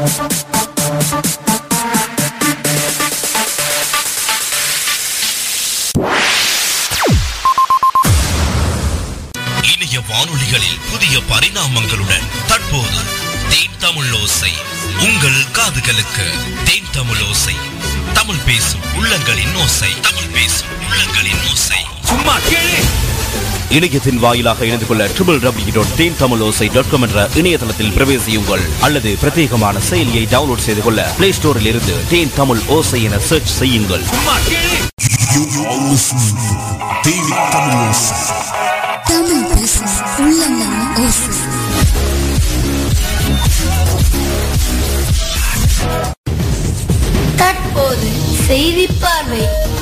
இணைய வானொலிகளில் புதிய பரிணாமங்களுடன் தற்போது தேன் தமிழ் ஓசை உங்கள் காதுகளுக்கு தேன் தமிழ் ஓசை தமிழ் பேசும் உள்ளங்களின் ஓசை தமிழ் பேசும் உள்ளங்களின் ஓசை சும்மா கேளு இணையத்தின் வாயிலாக இணைந்து கொள்ள triple W dot Then Tamil Osai dot com என்ற இணையதளத்தில் பிரவேசியுங்கள் அல்லது பிரத்யேகமான செயலியை டவுன்லோட் செய்து கொள்ள பிளே ஸ்டோரில் இருந்து தேன் தமிழ் ஓசை என சர்ச் செய்யுங்கள் சும்மா கேளு தமிழ் பேசும் உள்ளங்களின் ஓசை தற்போது செய்தி பார்வை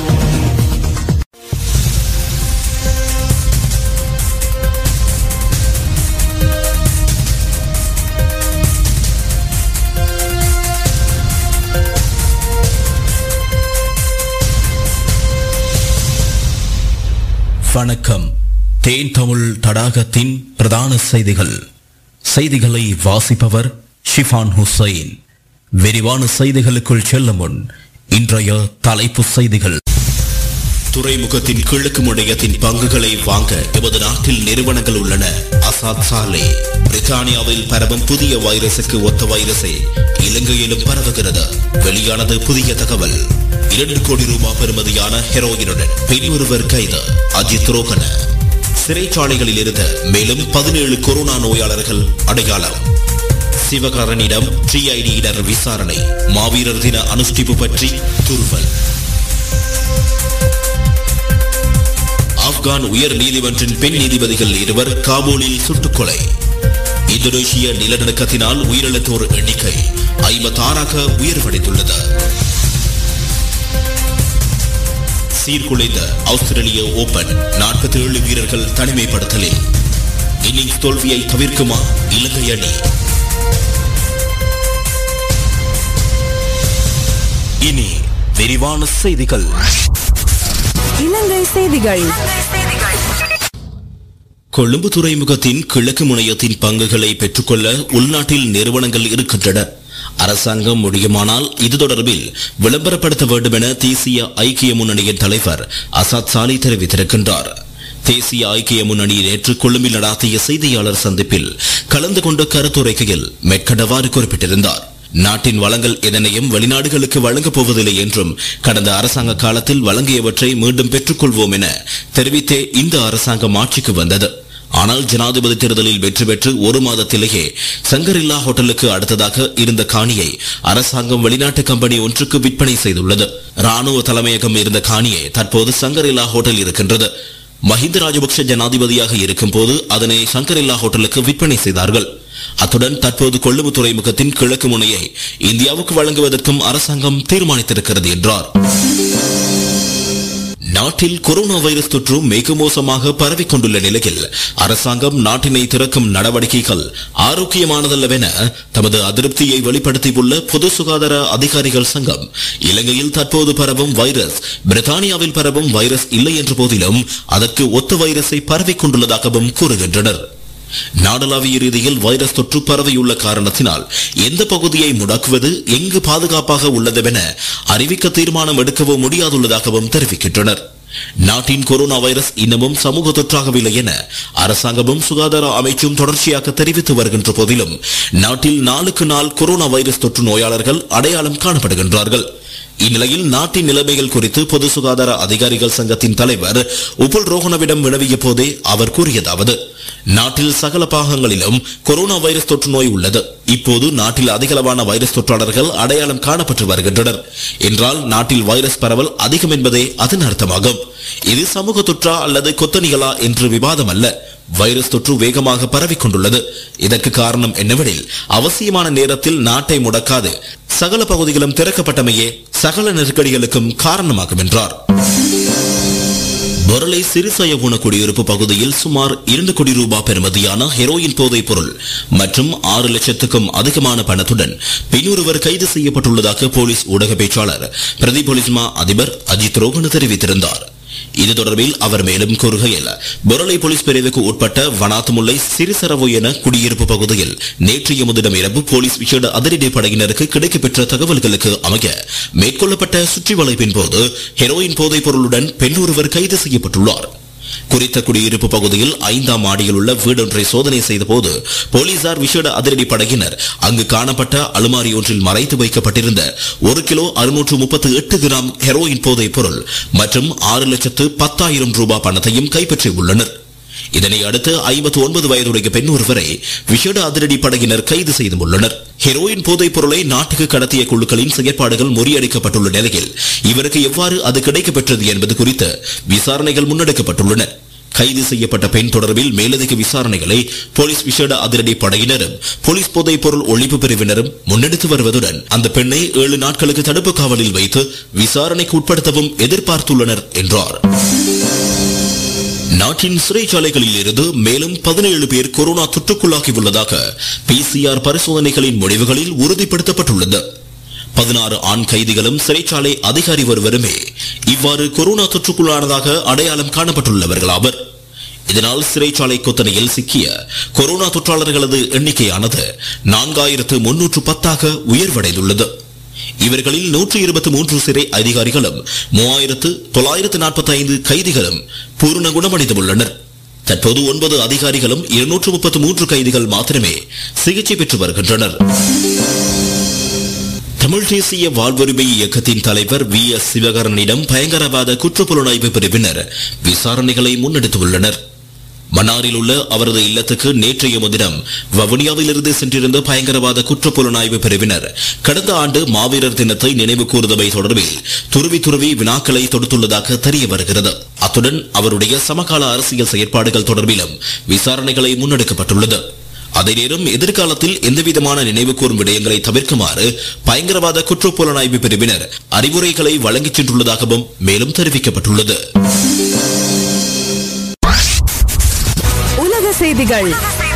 வணக்கம் தேன் தமிழ் தடாகத்தின் பிரதான செய்திகள் செய்திகளை வாசிப்பவர் ஷிஃபான் ஹுசைன் விரிவான செய்திகளுக்குள் செல்லும் முன் இன்றைய தலைப்பு செய்திகள் துறைமுகத்தின் கிழக்கு முனையத்தின் பங்குகளை வாங்க எமது நாட்டில் நிறுவனங்கள் உள்ளன அசாத் சாலே பிரித்தானியாவில் பரவும் புதிய வைரசுக்கு ஒத்த வைரஸை இலங்கையிலும் பரவுகிறது வெளியானது புதிய தகவல் இரண்டு கோடி ரூபாய் பெறுமதியான ஹெரோயினுடன் பெரியொருவர் கைது அஜித் ரோகன சிறைச்சாலைகளில் இருந்து மேலும் பதினேழு கொரோனா நோயாளர்கள் அடையாளம் சிவகரனிடம் டிஐடியினர் விசாரணை மாவீரர் தின அனுஷ்டிப்பு பற்றி துருவல் ஆப்கான் உயர் நீதிமன்றின் பெண் நீதிபதிகள் இருவர் காபூலில் சுட்டுக்கொலை இந்தோனேஷிய நிலநடுக்கத்தினால் உயிரிழந்தோர் எண்ணிக்கை ஐம்பத்தாறாக உயர்வடைந்துள்ளது சீர்குலைந்த ஆஸ்திரேலிய ஓபன் நாற்பத்தி ஏழு வீரர்கள் தனிமைப்படுத்தலில் இன்னிங்ஸ் தோல்வியை தவிர்க்குமா இலங்கை அணி இனி விரிவான செய்திகள் இலங்கை செய்திகள் கொழும்பு துறைமுகத்தின் கிழக்கு முனையத்தின் பங்குகளை பெற்றுக்கொள்ள உள்நாட்டில் நிறுவனங்கள் இருக்கின்றன அரசாங்கம் முடியுமானால் இது தொடர்பில் விளம்பரப்படுத்த வேண்டும் என தேசிய ஐக்கிய முன்னணியின் தலைவர் அசாத் சாலி தெரிவித்திருக்கின்றார் தேசிய ஐக்கிய முன்னணி நேற்று கொழும்பில் நடாத்திய செய்தியாளர் சந்திப்பில் கலந்து கொண்ட கருத்துரைக்கையில் மேற்கண்டவாறு குறிப்பிட்டிருந்தார் நாட்டின் வளங்கள் எதனையும் வெளிநாடுகளுக்கு வழங்கப் போவதில்லை என்றும் கடந்த அரசாங்க காலத்தில் வழங்கியவற்றை மீண்டும் பெற்றுக்கொள்வோம் என தெரிவித்தே இந்த அரசாங்கம் ஆட்சிக்கு வந்தது ஆனால் ஜனாதிபதி தேர்தலில் வெற்றி பெற்று ஒரு மாதத்திலேயே சங்கரில்லா ஹோட்டலுக்கு அடுத்ததாக இருந்த காணியை அரசாங்கம் வெளிநாட்டு கம்பெனி ஒன்றுக்கு விற்பனை செய்துள்ளது ராணுவ தலைமையகம் இருந்த காணியை தற்போது சங்கரில்லா ஹோட்டல் இருக்கின்றது மஹிந்த ராஜபக்ஷ ஜனாதிபதியாக இருக்கும் போது அதனை சங்கரில்லா ஹோட்டலுக்கு விற்பனை செய்தார்கள் அத்துடன் தற்போது கொள்ளும்பு துறைமுகத்தின் கிழக்கு முனையை இந்தியாவுக்கு வழங்குவதற்கும் அரசாங்கம் தீர்மானித்திருக்கிறது என்றார் நாட்டில் கொரோனா வைரஸ் தொற்று மிக மோசமாக பரவிக் கொண்டுள்ள நிலையில் அரசாங்கம் நாட்டினை திறக்கும் நடவடிக்கைகள் ஆரோக்கியமானதல்லவென தமது அதிருப்தியை வெளிப்படுத்தியுள்ள பொது சுகாதார அதிகாரிகள் சங்கம் இலங்கையில் தற்போது பரவும் வைரஸ் பிரித்தானியாவில் பரவும் வைரஸ் இல்லை என்ற போதிலும் அதற்கு ஒத்த வைரஸை பரவிக் கொண்டுள்ளதாகவும் கூறுகின்றனர் நாடளாவிய ரீதியில் வைரஸ் தொற்று பரவியுள்ள காரணத்தினால் எந்த பகுதியை முடக்குவது எங்கு பாதுகாப்பாக உள்ளதுவென அறிவிக்க தீர்மானம் எடுக்கவோ முடியாதுள்ளதாகவும் தெரிவிக்கின்றனர் நாட்டின் கொரோனா வைரஸ் இன்னமும் சமூக தொற்றாகவில்லை என அரசாங்கமும் சுகாதார அமைச்சும் தொடர்ச்சியாக தெரிவித்து வருகின்ற போதிலும் நாட்டில் நாளுக்கு நாள் கொரோனா வைரஸ் தொற்று நோயாளர்கள் அடையாளம் காணப்படுகின்றார்கள் இந்நிலையில் நாட்டின் நிலைமைகள் குறித்து பொது சுகாதார அதிகாரிகள் சங்கத்தின் தலைவர் உபுல் ரோஹனவிடம் வினவிய போதே அவர் கூறியதாவது நாட்டில் சகல பாகங்களிலும் கொரோனா வைரஸ் தொற்று நோய் உள்ளது இப்போது நாட்டில் அதிகளவான வைரஸ் தொற்றாளர்கள் அடையாளம் காணப்பட்டு வருகின்றனர் என்றால் நாட்டில் வைரஸ் பரவல் அதிகம் என்பதே அதன் அர்த்தமாகும் இது சமூக தொற்றா அல்லது கொத்தணிகளா என்று விவாதம் அல்ல வைரஸ் தொற்று வேகமாக பரவிக் கொண்டுள்ளது இதற்கு காரணம் என்னவெனில் அவசியமான நேரத்தில் நாட்டை முடக்காது சகல பகுதிகளும் திறக்கப்பட்டமையே சகல நெருக்கடிகளுக்கும் காரணமாகும் என்றார் பொருளை சிறுசயவுண குடியிருப்பு பகுதியில் சுமார் இரண்டு கோடி ரூபாய் பெறுமதியான ஹெரோயின் போதைப் பொருள் மற்றும் ஆறு லட்சத்துக்கும் அதிகமான பணத்துடன் பின்னொருவர் கைது செய்யப்பட்டுள்ளதாக போலீஸ் ஊடக பேச்சாளர் பிரதி போலீஸ் மா அதிபர் அஜித் ரோகன் தெரிவித்திருந்தார் இது தொடர்பில் அவர் மேலும் கூறுகையில் பொருளை போலீஸ் பிரிவுக்கு உட்பட்ட வனாத்துமுல்லை சிறிசரவு என குடியிருப்பு பகுதியில் நேற்றைய முதலிடம் இரவு போலீஸ் விசேட அதிரடி படையினருக்கு கிடைக்கப்பெற்ற தகவல்களுக்கு அமைய மேற்கொள்ளப்பட்ட சுற்றி வளைப்பின் போது ஹெரோயின் போதைப் பொருளுடன் பெண் ஒருவர் கைது செய்யப்பட்டுள்ளார் குறித்த குடியிருப்பு பகுதியில் ஐந்தாம் மாடியில் உள்ள வீடொன்றை சோதனை செய்தபோது போலீசார் விசேட அதிரடி படையினர் அங்கு காணப்பட்ட அலுமாரி ஒன்றில் மறைத்து வைக்கப்பட்டிருந்த ஒரு கிலோ அறுநூற்று முப்பத்து எட்டு கிராம் ஹெரோயின் போதைப் பொருள் மற்றும் ஆறு லட்சத்து பத்தாயிரம் ரூபாய் பணத்தையும் கைப்பற்றியுள்ளனர் இதனை அடுத்து ஐம்பத்தி ஒன்பது வயதுடைய பெண் ஒருவரை விசேட அதிரடி படையினர் கைது செய்துள்ளனர் ஹெரோயின் போதைப் பொருளை நாட்டுக்கு கடத்திய குழுக்களின் செயற்பாடுகள் முறியடிக்கப்பட்டுள்ள நிலையில் இவருக்கு எவ்வாறு அது கிடைக்கப்பெற்றது என்பது குறித்து விசாரணைகள் முன்னெடுக்கப்பட்டுள்ளன கைது செய்யப்பட்ட பெண் தொடர்பில் மேலதிக விசாரணைகளை போலீஸ் விசேட அதிரடி படையினரும் போலீஸ் போதைப் பொருள் ஒழிப்பு பிரிவினரும் முன்னெடுத்து வருவதுடன் அந்த பெண்ணை ஏழு நாட்களுக்கு தடுப்பு காவலில் வைத்து விசாரணைக்கு உட்படுத்தவும் எதிர்பார்த்துள்ளனர் என்றார் நாட்டின் சிறைச்சாலைகளில் இருந்து மேலும் பதினேழு பேர் கொரோனா தொற்றுக்குள்ளாகி உள்ளதாக பிசிஆர் பரிசோதனைகளின் முடிவுகளில் உறுதிப்படுத்தப்பட்டுள்ளது பதினாறு ஆண் கைதிகளும் சிறைச்சாலை அதிகாரி ஒருவருமே இவ்வாறு கொரோனா தொற்றுக்குள்ளானதாக அடையாளம் காணப்பட்டுள்ளவர்களாவர் இதனால் சிறைச்சாலை கொத்தனையில் சிக்கிய கொரோனா தொற்றாளர்களது எண்ணிக்கையானது நான்காயிரத்து முன்னூற்று பத்தாக உயர்வடைந்துள்ளது இவர்களில் நூற்றி இருபத்தி மூன்று சிறை அதிகாரிகளும் மூவாயிரத்து தொள்ளாயிரத்து நாற்பத்தி ஐந்து கைதிகளும் பூர்ண குணமடைந்துள்ளனர் தற்போது ஒன்பது அதிகாரிகளும் இருநூற்று முப்பத்தி மூன்று கைதிகள் மாத்திரமே சிகிச்சை பெற்று வருகின்றனர் தமிழ் தேசிய வாழ்வுரிமை இயக்கத்தின் தலைவர் வி எஸ் சிவகரனிடம் பயங்கரவாத குற்றப்புலனாய்வு பிரிவினர் விசாரணைகளை முன்னெடுத்துள்ளனர் மன்னாரில் உள்ள அவரது இல்லத்துக்கு நேற்றைய முதினம் வவுனியாவிலிருந்து சென்றிருந்த பயங்கரவாத குற்றப்புலனாய்வு பிரிவினர் கடந்த ஆண்டு மாவீரர் தினத்தை நினைவு கூறுதவை தொடர்பில் துருவி துருவி வினாக்களை தொடுத்துள்ளதாக தெரிய வருகிறது அத்துடன் அவருடைய சமகால அரசியல் செயற்பாடுகள் தொடர்பிலும் விசாரணைகளை முன்னெடுக்கப்பட்டுள்ளது அதே நேரம் எதிர்காலத்தில் எந்தவிதமான நினைவு கூறும் விடயங்களை தவிர்க்குமாறு பயங்கரவாத குற்றப்புலனாய்வு பிரிவினர் அறிவுரைகளை வழங்கிச் சென்றுள்ளதாகவும் மேலும் தெரிவிக்கப்பட்டுள்ளது உலக செய்திகள்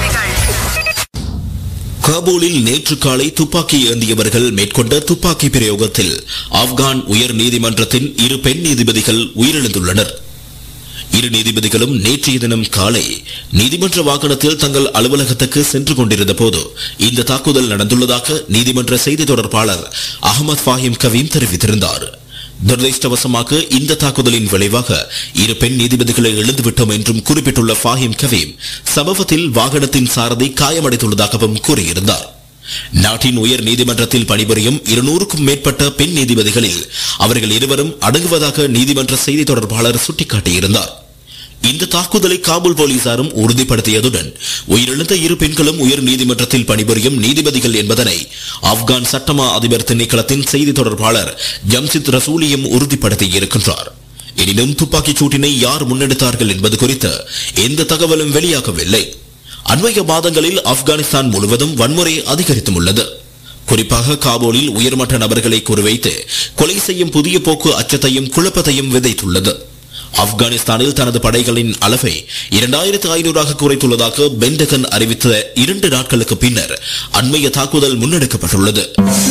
காபூலில் நேற்று காலை துப்பாக்கி ஏந்தியவர்கள் மேற்கொண்ட துப்பாக்கி பிரயோகத்தில் ஆப்கான் உயர் நீதிமன்றத்தின் இரு பெண் நீதிபதிகள் உயிரிழந்துள்ளனர் இரு நீதிபதிகளும் நேற்றைய தினம் காலை நீதிமன்ற வாகனத்தில் தங்கள் அலுவலகத்துக்கு சென்று கொண்டிருந்த போது இந்த தாக்குதல் நடந்துள்ளதாக நீதிமன்ற செய்தி தொடர்பாளர் அகமது ஃபாஹிம் கவீம் தெரிவித்திருந்தார் துரதிருஷ்டவசமாக இந்த தாக்குதலின் விளைவாக இரு பெண் நீதிபதிகளை இழந்துவிட்டோம் என்றும் குறிப்பிட்டுள்ள ஃபாஹிம் கவீம் சம்பவத்தில் வாகனத்தின் சாரதி காயமடைந்துள்ளதாகவும் கூறியிருந்தார் நாட்டின் உயர் நீதிமன்றத்தில் பணிபுரியும் இருநூறுக்கும் மேற்பட்ட பெண் நீதிபதிகளில் அவர்கள் இருவரும் அடங்குவதாக நீதிமன்ற செய்தி தொடர்பாளர் சுட்டிக்காட்டியிருந்தார் இந்த தாக்குதலை காபூல் போலீசாரும் உறுதிப்படுத்தியதுடன் உயிரிழந்த இரு பெண்களும் உயர் நீதிமன்றத்தில் பணிபுரியும் நீதிபதிகள் என்பதனை ஆப்கான் சட்டமா அதிபர் திணைக்களத்தின் செய்தி தொடர்பாளர் ஜம்சித் ரசூலியும் உறுதிப்படுத்தியிருக்கின்றார் எனினும் துப்பாக்கிச் சூட்டினை யார் முன்னெடுத்தார்கள் என்பது குறித்து எந்த தகவலும் வெளியாகவில்லை அண்மைய மாதங்களில் ஆப்கானிஸ்தான் முழுவதும் வன்முறை அதிகரித்தும் உள்ளது குறிப்பாக காபூலில் உயர்மட்ட நபர்களை குறிவைத்து கொலை செய்யும் புதிய போக்கு அச்சத்தையும் குழப்பத்தையும் விதைத்துள்ளது ஆப்கானிஸ்தானில் தனது படைகளின் அளவை இரண்டாயிரத்து ஐநூறாக குறைத்துள்ளதாக பென்டகன் அறிவித்த இரண்டு நாட்களுக்கு பின்னர் அண்மைய தாக்குதல் முன்னெடுக்கப்பட்டுள்ளது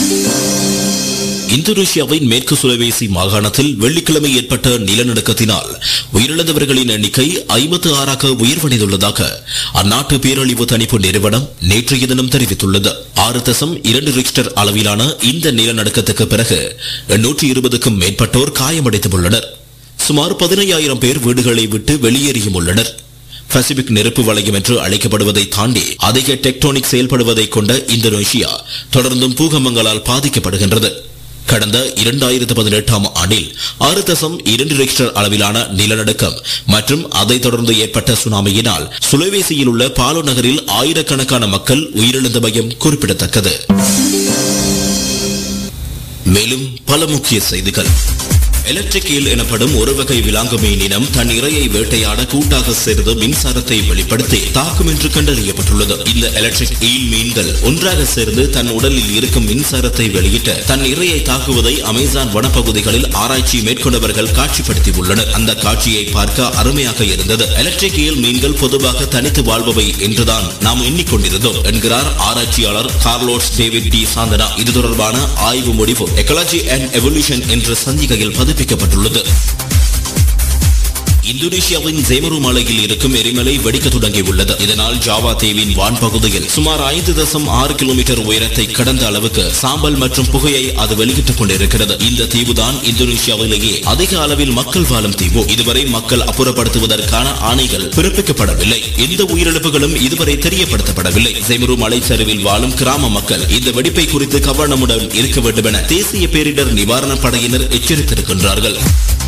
இந்தோனேஷியாவின் மேற்கு சுலவேசி மாகாணத்தில் வெள்ளிக்கிழமை ஏற்பட்ட நிலநடுக்கத்தினால் உயிரிழந்தவர்களின் எண்ணிக்கை ஐம்பத்து ஆறாக உயர்வடைந்துள்ளதாக அந்நாட்டு பேரழிவு தணிப்பு நிறுவனம் நேற்றைய தினம் தெரிவித்துள்ளது ஆறு தசம் இரண்டு ரிக்டர் அளவிலான இந்த நிலநடுக்கத்துக்கு பிறகு எண்ணூற்று இருபதுக்கும் மேற்பட்டோர் காயமடைந்துள்ளனர் சுமார் பதினையாயிரம் பேர் வீடுகளை விட்டு வெளியேறியும் உள்ளனர் பசிபிக் நெருப்பு வளையம் என்று அழைக்கப்படுவதை தாண்டி அதிக டெக்டோனிக் செயல்படுவதை கொண்ட இந்தோனேஷியா தொடர்ந்தும் பூகம்பங்களால் பாதிக்கப்படுகின்றது கடந்த இரண்டாயிரத்து பதினெட்டாம் ஆண்டில் ஆறு தசம் இரண்டு ரிக்டர் அளவிலான நிலநடுக்கம் மற்றும் அதைத் தொடர்ந்து ஏற்பட்ட சுனாமியினால் சுலைவேசியில் உள்ள பாலோ நகரில் ஆயிரக்கணக்கான மக்கள் உயிரிழந்தமையும் குறிப்பிடத்தக்கது மேலும் பல முக்கிய செய்திகள் எலக்ட்ரிக் ஈல் எனப்படும் ஒரு வகை விலாங்கு மீனினம் தன் இரையை வேட்டையாட கூட்டாக சேர்ந்து மின்சாரத்தை வெளிப்படுத்தி தாக்கும் என்று கண்டறியப்பட்டுள்ளது இந்த எலக்ட்ரிக் ஈல் மீன்கள் ஒன்றாக சேர்ந்து தன் உடலில் இருக்கும் மின்சாரத்தை வெளியிட்டு தன் இரையை தாக்குவதை அமேசான் வனப்பகுதிகளில் ஆராய்ச்சி மேற்கொண்டவர்கள் காட்சிப்படுத்தி உள்ளனர் அந்த காட்சியை பார்க்க அருமையாக இருந்தது எலக்ட்ரிக் ஈல் மீன்கள் பொதுவாக தனித்து வாழ்பவை என்றுதான் நாம் எண்ணிக்கொண்டிருந்தோம் என்கிறார் ஆராய்ச்சியாளர் கார்லோஸ் டேவிட் டி சாந்தனா இது தொடர்பான ஆய்வு முடிவு எக்கலாஜி அண்ட் எவல்யூஷன் என்ற சஞ்சிகையில் பதிப்பிக்கப்பட்டுள்ளது இந்தோனேஷியாவின் ஜேமரு மலையில் இருக்கும் எரிமலை வெடிக்க தொடங்கியுள்ளது இதனால் ஜாவா தீவின் வான் பகுதியில் சுமார் ஐந்து தசம் ஆறு கிலோமீட்டர் உயரத்தை கடந்த அளவுக்கு சாம்பல் மற்றும் புகையை அது வெளியிட்டுக் கொண்டிருக்கிறது இந்த தீவுதான் இந்தோனேஷியாவிலேயே அதிக அளவில் மக்கள் வாழும் தீவு இதுவரை மக்கள் அப்புறப்படுத்துவதற்கான ஆணைகள் பிறப்பிக்கப்படவில்லை எந்த உயிரிழப்புகளும் இதுவரை தெரியப்படுத்தப்படவில்லை ஜெமரு மலைச்சரிவில் வாழும் கிராம மக்கள் இந்த வெடிப்பை குறித்து கவனமுடன் இருக்க வேண்டும் என தேசிய பேரிடர் நிவாரணப் படையினர் எச்சரித்திருக்கின்றார்கள்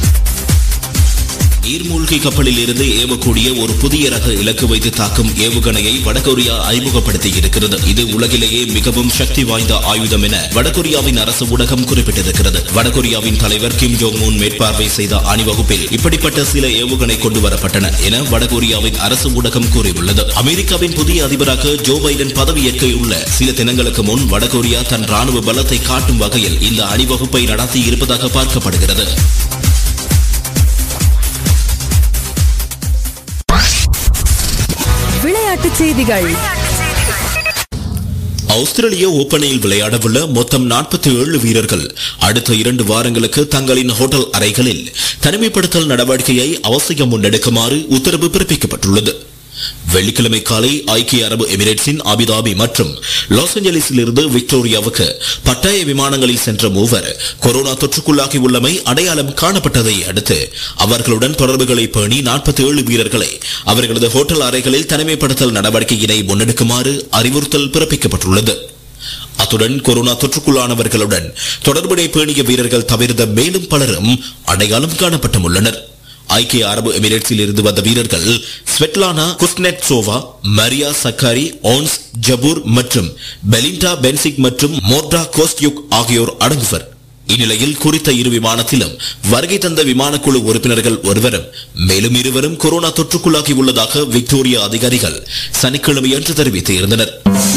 நீர்மூழ்கி கப்பலில் இருந்து ஏவக்கூடிய ஒரு புதிய ரக இலக்கு வைத்து தாக்கும் ஏவுகணையை வடகொரியா அறிமுகப்படுத்தி இருக்கிறது இது உலகிலேயே மிகவும் சக்தி வாய்ந்த ஆயுதம் என வடகொரியாவின் அரசு ஊடகம் குறிப்பிட்டிருக்கிறது வடகொரியாவின் தலைவர் கிம் ஜோங் உன் மேற்பார்வை செய்த அணிவகுப்பில் இப்படிப்பட்ட சில ஏவுகணை கொண்டு வரப்பட்டன என வடகொரியாவின் அரசு ஊடகம் கூறியுள்ளது அமெரிக்காவின் புதிய அதிபராக ஜோ பைடன் பதவியேற்க உள்ள சில தினங்களுக்கு முன் வடகொரியா தன் ராணுவ பலத்தை காட்டும் வகையில் இந்த அணிவகுப்பை நடத்தி இருப்பதாக பார்க்கப்படுகிறது விளையாட்டுச் செய்திகள் ஆஸ்திரேலிய ஓபனில் விளையாடவுள்ள மொத்தம் 47 ஏழு வீரர்கள் அடுத்த இரண்டு வாரங்களுக்கு தங்களின் ஹோட்டல் அறைகளில் தனிமைப்படுத்தல் நடவடிக்கையை அவசியம் முன்னெடுக்குமாறு உத்தரவு பிறப்பிக்கப்பட்டுள்ளது வெள்ளிக்கிழமை காலை ஐக்கிய அரபு எமிரேட்ஸின் அபிதாபி மற்றும் லாஸ் ஏஞ்சலிஸில் இருந்து விக்டோரியாவுக்கு பட்டாய விமானங்களில் சென்ற மூவர் கொரோனா தொற்றுக்குள்ளாகி உள்ளமை அடையாளம் காணப்பட்டதை அடுத்து அவர்களுடன் தொடர்புகளை பேணி 47 ஏழு வீரர்களை அவர்களது ஹோட்டல் அறைகளில் தனிமைப்படுத்தல் நடவடிக்கையினை முன்னெடுக்குமாறு அறிவுறுத்தல் பிறப்பிக்கப்பட்டுள்ளது அத்துடன் கொரோனா தொற்றுக்குள்ளானவர்களுடன் தொடர்புடைய பேணிய வீரர்கள் தவிர்த்த மேலும் பலரும் அடையாளம் காணப்பட்டுள்ளனர் ஐக்கிய அரபு எமிரேட்ஸில் இருந்து வந்த வீரர்கள் Svetlana Kuznetsova Maria Sakkari Ons Jabeur மற்றும் பெலிண்டா பென்சிக் மற்றும் மோர்டா கோஸ்ட்யுக் ஆகியோர் அடங்குவர் இந்நிலையில் குறித்த இரு விமானத்திலும் வருகை தந்த விமானக்குழு உறுப்பினர்கள் ஒருவரும் மேலும் இருவரும் கொரோனா தொற்றுக்குள்ளாகி உள்ளதாக விக்டோரியா அதிகாரிகள் சனிக்கிழமையன்று தெரிவித்திருந்தனர்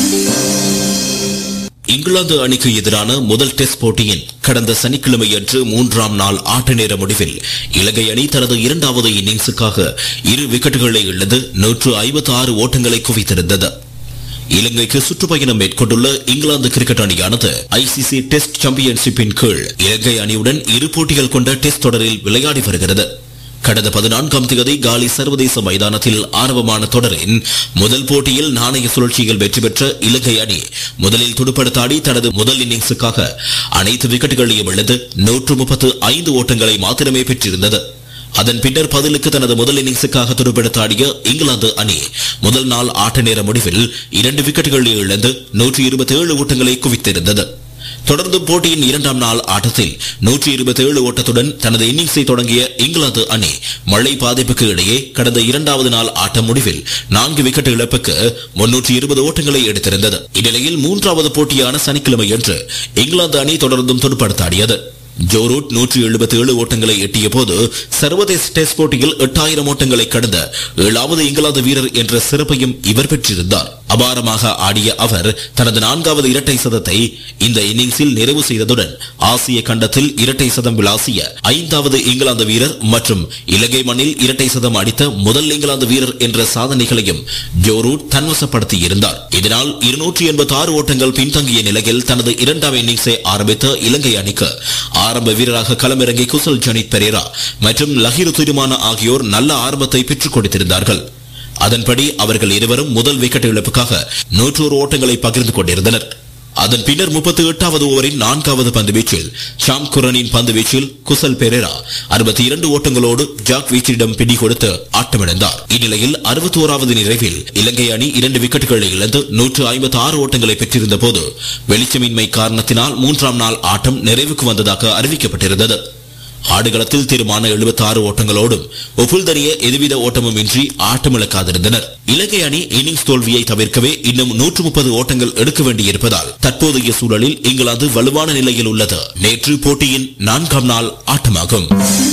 இங்கிலாந்து அணிக்கு எதிரான முதல் டெஸ்ட் போட்டியின் கடந்த சனிக்கிழமையன்று மூன்றாம் நாள் ஆட்ட நேர முடிவில் இலங்கை அணி தனது இரண்டாவது இன்னிங்ஸுக்காக இரு விக்கெட்டுகளை இழந்து நூற்று ஐம்பத்தி ஆறு ஓட்டங்களை குவித்திருந்தது இலங்கைக்கு சுற்றுப்பயணம் மேற்கொண்டுள்ள இங்கிலாந்து கிரிக்கெட் அணியானது ஐசிசி டெஸ்ட் சாம்பியன்ஷிப்பின் கீழ் இலங்கை அணியுடன் இரு போட்டிகள் கொண்ட டெஸ்ட் தொடரில் விளையாடி வருகிறது கடந்த பதினான்காம் தேதி காலி சர்வதேச மைதானத்தில் ஆரம்பமான தொடரின் முதல் போட்டியில் நாணய சுழற்சியில் வெற்றி பெற்ற இலங்கை அணி முதலில் துடுப்படுத்தாடி தனது முதல் இன்னிங்ஸுக்காக அனைத்து விக்கெட்டுகளையும் இழந்து நூற்று முப்பத்து ஐந்து ஓட்டங்களை மாத்திரமே பெற்றிருந்தது அதன் பின்னர் பதிலுக்கு தனது முதல் இன்னிங்ஸுக்காக துடுப்படுத்தாடிய இங்கிலாந்து அணி முதல் நாள் ஆட்ட நேர முடிவில் இரண்டு விக்கெட்டுகளை இழந்து நூற்றி இருபத்தி ஏழு ஓட்டங்களை குவித்திருந்தது தொடர்ந்து போட்டியின் இரண்டாம் நாள் ஆட்டத்தில் நூற்றி இருபத்தி ஏழு ஓட்டத்துடன் தனது இன்னிங்ஸை தொடங்கிய இங்கிலாந்து அணி மழை பாதிப்புக்கு இடையே கடந்த இரண்டாவது நாள் ஆட்ட முடிவில் நான்கு விக்கெட் இழப்புக்கு முன்னூற்றி இருபது ஓட்டங்களை எடுத்திருந்தது இந்நிலையில் மூன்றாவது போட்டியான சனிக்கிழமையன்று இங்கிலாந்து அணி தொடர்ந்தும் துடுப்படுத்தாடியது ஜோரூட் நூற்றி எழுபத்தி ஏழு ஓட்டங்களை எட்டிய போது சர்வதேச டெஸ்ட் போட்டியில் எட்டாயிரம் ஓட்டங்களை கடந்த ஏழாவது இங்கிலாந்து வீரர் என்ற சிறப்பையும் இவர் பெற்றிருந்தார் அபாரமாக ஆடிய அவர் தனது நான்காவது இரட்டை சதத்தை இந்த இன்னிங்ஸில் நிறைவு செய்ததுடன் ஆசிய கண்டத்தில் இரட்டை சதம் விளாசிய ஐந்தாவது இங்கிலாந்து வீரர் மற்றும் இலங்கை மண்ணில் இரட்டை சதம் அடித்த முதல் இங்கிலாந்து வீரர் என்ற சாதனைகளையும் ஜோரூட் தன்வசப்படுத்தி இருந்தார் இதனால் இருநூற்றி எண்பத்தி ஆறு ஓட்டங்கள் பின்தங்கிய நிலையில் தனது இரண்டாம் இன்னிங்ஸை ஆரம்பித்த இலங்கை அணிக்கு ஆரம்ப வீரராக களமிறங்கி குசல் ஜனித் பெரேரா மற்றும் லஹிரு திருமான ஆகியோர் நல்ல ஆரம்பத்தை பெற்றுக் கொடுத்திருந்தார்கள் அதன்படி அவர்கள் இருவரும் முதல் விக்கெட் இழப்புக்காக நூற்றோரு ஓட்டங்களை பகிர்ந்து கொண்டிருந்தனர் அதன் பின்னர் முப்பத்தி எட்டாவது ஓவரின் நான்காவது பந்து வீச்சில் ஷாம் குரனின் பந்து வீச்சில் குசல் பெரேரா அறுபத்தி இரண்டு ஓட்டங்களோடு ஜாக் வீச்சிடம் பிடி கொடுத்து ஆட்டமிழந்தார் இந்நிலையில் அறுபத்தி ஓராவது நிறைவில் இலங்கை அணி இரண்டு விக்கெட்டுகளை இழந்து நூற்று ஐம்பத்தி ஆறு ஓட்டங்களை பெற்றிருந்த போது வெளிச்சமின்மை காரணத்தினால் மூன்றாம் நாள் ஆட்டம் நிறைவுக்கு வந்ததாக அறிவிக்கப்பட்டிருந்தது ஆடுகளத்தில் தீர்மான 76 ஓட்டங்களோடும் ஒப்புல்தறிய எதுவித ஓட்டமும் இன்றி ஆட்டமிழக்காதிருந்தனர் இலங்கை அணி இன்னிங்ஸ் தோல்வியை தவிர்க்கவே இன்னும் 130 ஓட்டங்கள் எடுக்க வேண்டியிருப்பதால் தற்போதைய சூழலில் இங்கிலாந்து வலுவான நிலையில் உள்ளது நேற்று போட்டியின் நான்காம் நாள் ஆட்டமாகும்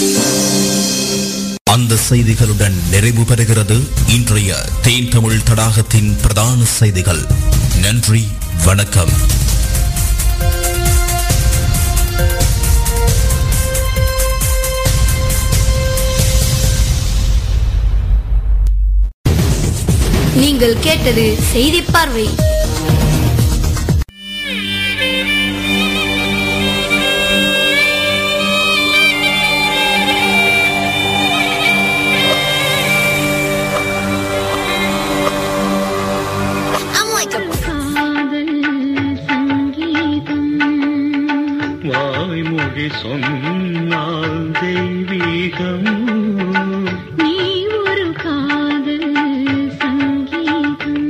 அந்த செய்திகளுடன் நிறைவு பெறுகிறது இன்றைய தேன் தமிழ் தடாகத்தின் பிரதான செய்திகள் நன்றி வணக்கம் நீங்கள் கேட்டது செய்தி பார்வை மொழி சொன்னால் தெய்வீகம் நீ ஒரு காதல் சங்கீதம்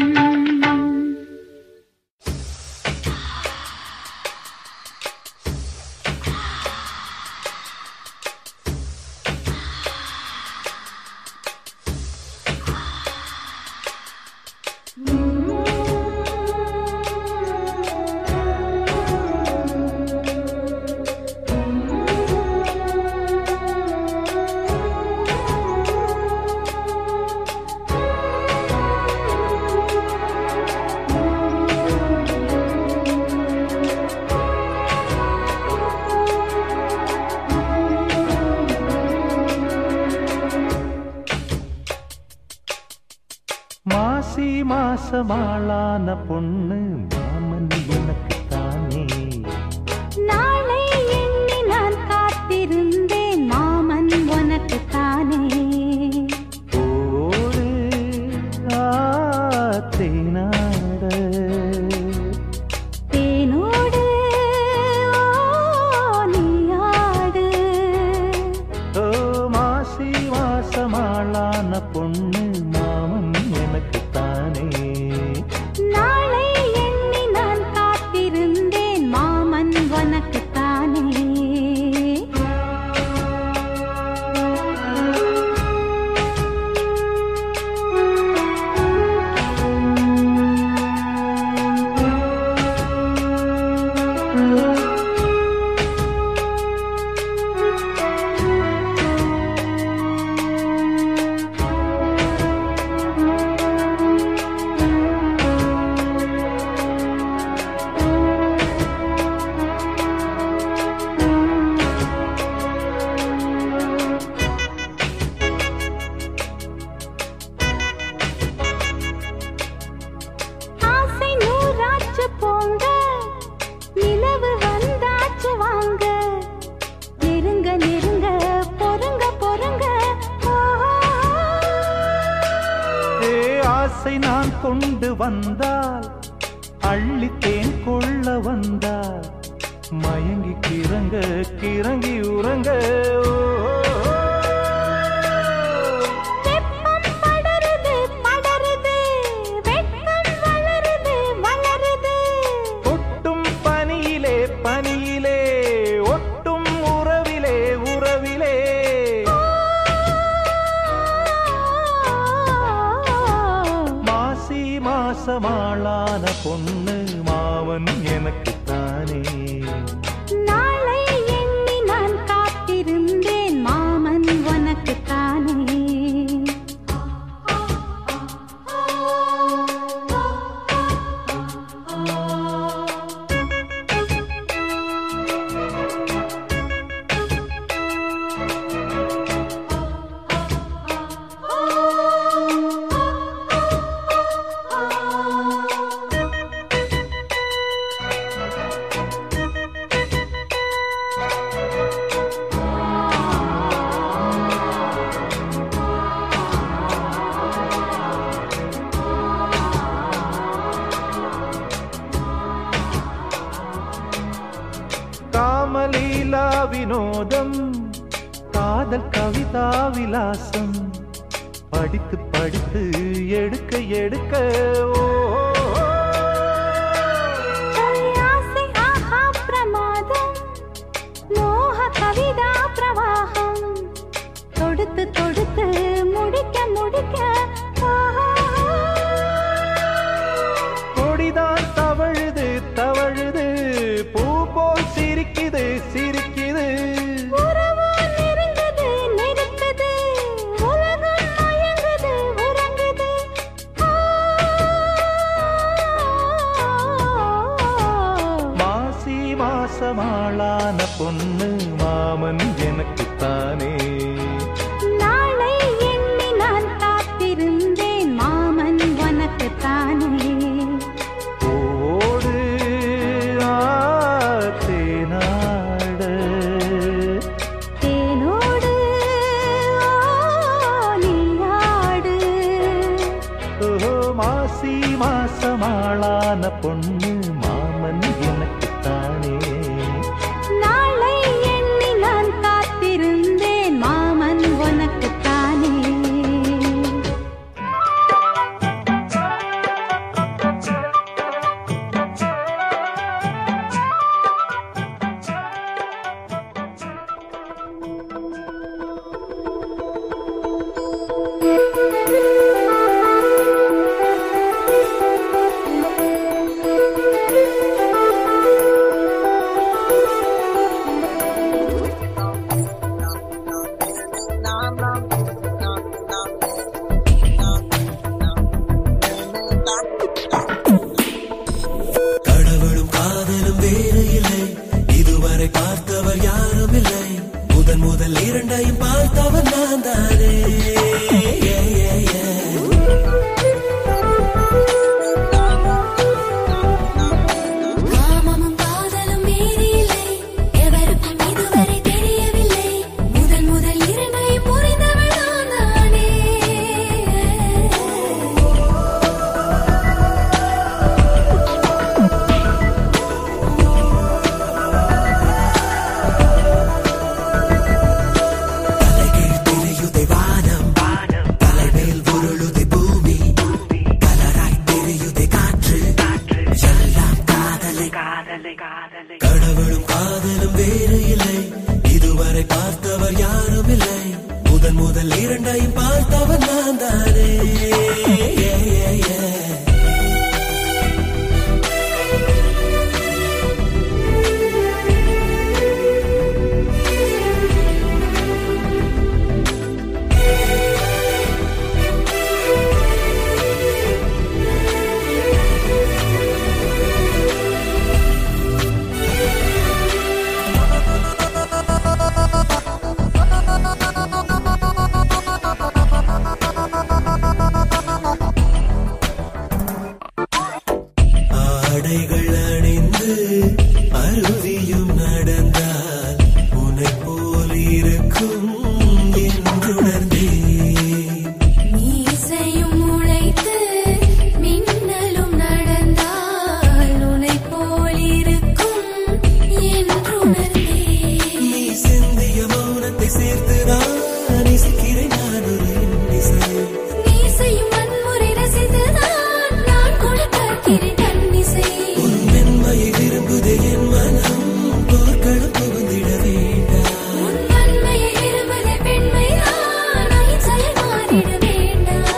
மாசி மாசமாளான பொண்ணு மாமன் எனக்கு தானே நாளை எண்ணி நான் காத்திருந்தேன் மாமன் உனக்கு தானே ஓடு ஆத்தேனாட தேனோடு ஓ, நீயாடு ஓ மாசி மாசமாளான பொண்ணு மாமன் எனக்கு தானே நாளை எண்ணி நான் காத்திருந்தேன் மாமன் உனக்கு தானே ஆசை நூறாச்சு போங்க நிலவு வந்தாச்சு வாங்க நெருங்க நெருங்க பொறுங்க பொறுங்க ஓஹோ. ஏ ஆசை நான் கொண்டு வந்தால் அள்ளித்தேன் கொள்ள வந்தால் மயங்கி கிறங்க கிறங்கி உறங்க ஓ, வெப்பம் படருது படருது வெட்கம் வளருது வளருது ஒட்டும் பனியிலே பனியிலே ஒட்டும் உறவிலே உறவிலே மாசி மாசமாளான பொண்ணு மாவன் எனக்கு தானே நாளை எண்ணி நான் காத்திருந்தேன் மாமன் உனக்கு தானே காமலீலா வினோதம் காதல் கவிதா விலாசம் படித்து படித்து எடுக்க எடுக்க ஓ ஆசை ஆஹா பிரமாதம் மோக கவிதா பிரவாகம் தொடுத்து தொடுத்து முடிக்க முடிக்க ஆஹா. கொடிதான் தவழுது தவழுது பூ போல் சிரிக்குது சிரிக்குது உறவோ நெருங்குது நெருக்குது உலகம் மயங்குது உறங்குது ஆ. மாசி மாசமாளான பொண்ணு மாமன் எனக்குத்தானே நாளை எண்ணி நான் காத்திருந்தேன் மாமன் உனக்கு தானே ஓடு ஆத்தேனாட தேனோடு ஓ, நீயாடு ஓ மாசி மாசமாளான பொண்ணு மாமன் எனக்குத்தானே நாளை கடவுளும் காதலும் வேறு இல்லை இதுவரை பார்த்தவர் யாரும் இல்லை முதன் முதல் இரண்டையும் பார்த்தவர் நான் தானே Yeah, yeah, yeah. ஆடைகள் அணிந்து அருவியும் நடந்தால் உன்னை போல் இருக்கும் என்றுணர்ந்தேன் மீசையும் முளைத்து மின்னலும் நடந்தால் உனை போல் இருக்கும் என்றுணர்ந்தேன் நீ சிந்திய மௌனத்தை சேர்த்து நான் இசைக்கிறேன் நான் ஒரு இன்னிசை மீசையும் வன்முறை ரசித்துதான் நான் கொடுக்கிறேன் கண்ணிசை உன் மென்மையை விரும்புதே என் மனம் போர்க்களம் புகுந்திட வேண்டாம் உன் வன்மையை விரும்புதே பெண்மைதான் அகிம்சையை மாறிட வேண்டாம்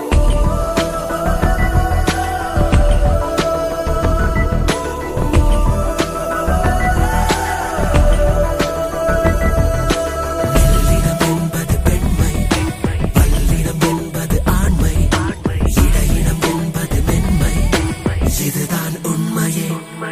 மெல்லினம் என்பது பெண்மை பல்லினம் என்பது ஆண்மை இடையினம் என்பது மென்மை இதுதான் உண்மையே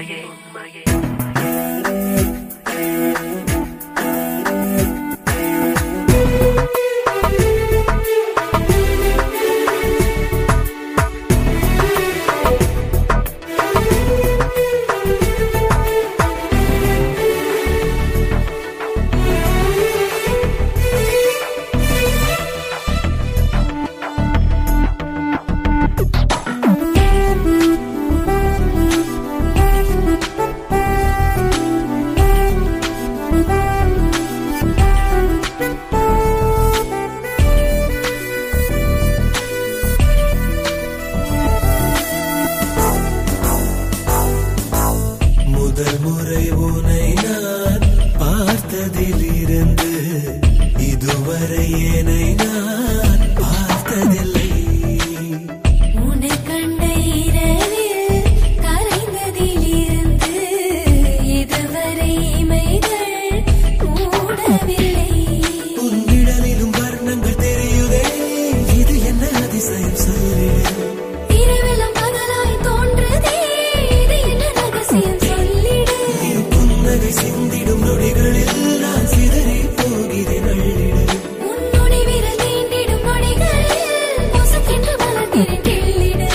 முதல் முறை உனை நான் பார்த்ததிலிருந்து இதுவரை என்னை நான் பார்த்ததில்லை உன்னை கண்ட இரவில் கரைந்ததிலிருந்து இதுவரை இமைகள் மூடவில்லை உன் விடலிலும் வர்ணங்கள் தெரியுதே இது என்ன அதிசயம் சொல்லிடு இரவெல்லாம் பகலாய் தோன்றுதே இது என்ன ரகசியம் சொல்லிடு நீ புன்னகை சிந்திடும் நொடிகளில் நான் சிதறி போகிறேன் அள்ளிடு உன் நொடி விரல் தீண்டிடும் நொடிகளில் பொசுக்கென்று மலர்கிறேன் கிள்ளிடு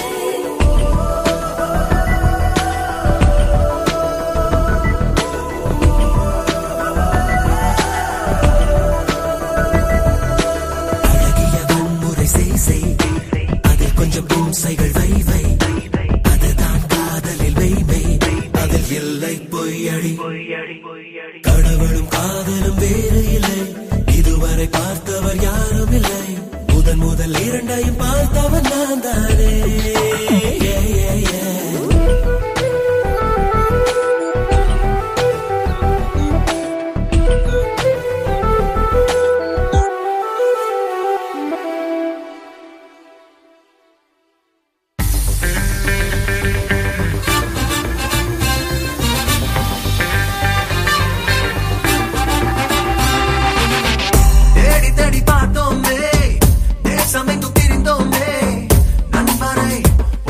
அழகிய வன்முறை செய் செய் அதில் கொஞ்சம் இம்சைகள் வை வை அதுதான் காதலில் மெய்மை அதில் இல்லை பொய்யடி கடவுளும் காதலும் வேறு இல்லை இதுவரை பார்த்தவர் யாரும் இல்லை முதன் முதல் இரண்டையும் பார்த்தவன் நான் தானே Yeah, yeah, yeah. தேடி தேடி பார்த்தோமே தேசமெங்கும் திரிந்தோமே நண்பரை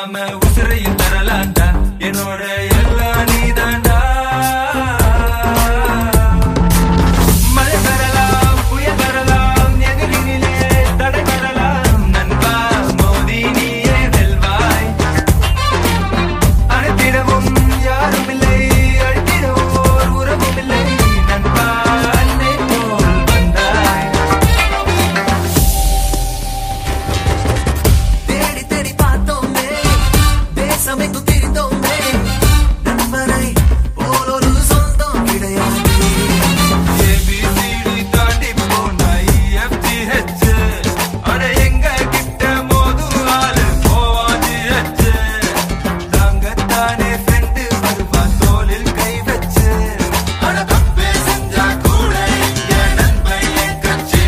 இல்லாம உசுரையும் தரலாண்டா என்னோட எல்லாம் நீதாண்டா மழை வரலாம் புயல் வரலாம் எதிரினிலே தடை வரலாம் நண்பா மோதி நீயே வெல்வாய் அழைத்திடவும் யாரும் இல்லை அழைத்திடவோர் உறவும் இல்லை நண்பா அன்னை போல் வந்தாய் தேடி தேடி பார்த்தோமே தேசமைக்கு திரிந்தோமே நண்பனை போல் ஒரு சொந்தம் கிடையாது ABCD தாண்டி போனா EFGH. அட எங்க கிட்ட மோதும் ஆளு போவாஜிH. தாங்கத்தானே friend வருவா தோளில் கை வச்சு. அட தப்பே செஞ்சா கூட இங்க நண்பன் என் கட்சி.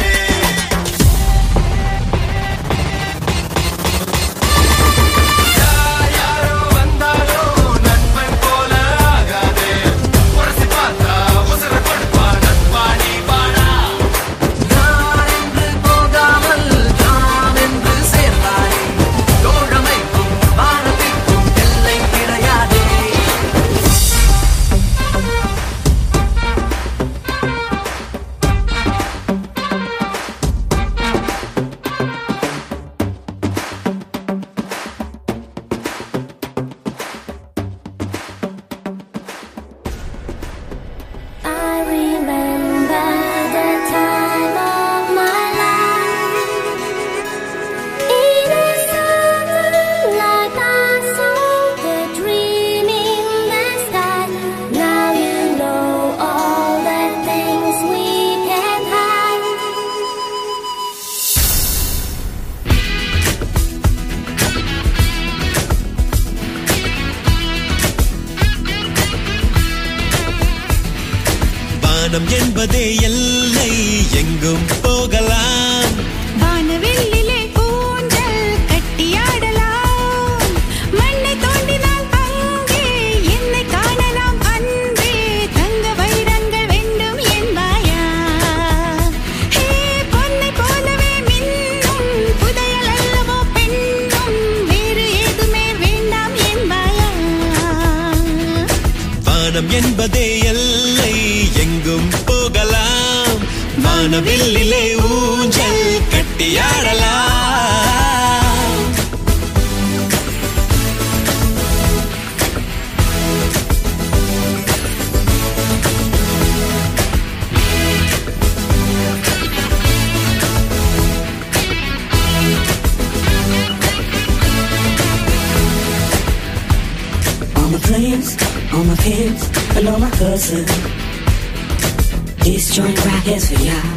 யார் யாரோ வந்தாலும் நண்பன் போல ஆகாதே. உரசி பார்த்தா உசுர கொடுப்பா நண்பா நீ வாடா. நான் என்று போகாமல் நாம் என்று சேர்ந்தாய் தோழமைக்கும் வானத்திற்கும் எல்லை கிடையாதே I remember the time of my life. In a summer like I saw the dream in the sky. Now you know all the things we can hide. வானம் என்பதே எல்லை எங்கும் போகலாம் வானவெல்லிலே ஊஞ்சல் கட்டியாடலாம் மண்ணை தோண்டினால் அங்கே என்னை காணலாம் அன்பே தங்க வைரங்கள் வேண்டும் என்பாயா ஹே பொன்னை போலவே மின்னும் புதையல் அல்லவோ பெண்ணும் வேறு ஏதுமே வேண்டாம் என்பாயா வானம் என்பதே எல்லை எங்கும் போகலாம் வானவில்லிலே ஊஞ்சல் கட்டியாடலாம் All my friends, all my pins, and all my cousin. This joint right here's for y'all.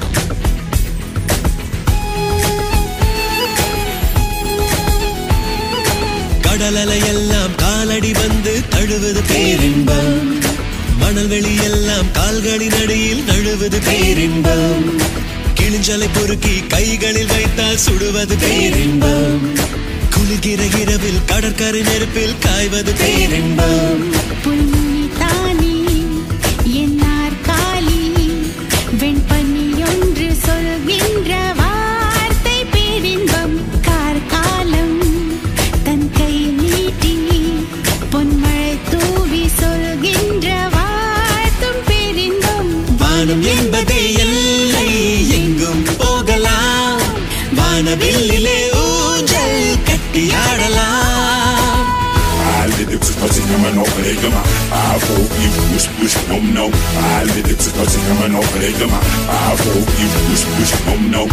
கடலலை எல்லாம் காலடி வந்து தழுவது பேரின்பம் மணல் வெளி எல்லாம் கால்களின் அடியில் நழுவது பேரின்பம் கிழிஞ்சலை பொறுக்கி கைகளில் வைத்தால் சுடுவது பேரின்பம் குளிர்கிற இரவில் கடற்கரை நெருப்பில் காய்வது பேரின்பம் புல்நுனி தானி என்னார் காலி வெண்பனியொன்று சொல்கின்ற வார்த்தை பேரின்பம் கார்காலம் தன் கை நீட்டி பொன்மழை தூவி சொல்கின்ற வாழ்த்தும் பேரின்பம் வானம் என்பதே எல்லை எங்கும் போகலாம் வானவில்லிலே ஊஞ்சல் கட்டியாடலாம் Eyelids is touching him and over they come I hope you push push no no Eyelids is touching him and over they come I hope you push push no no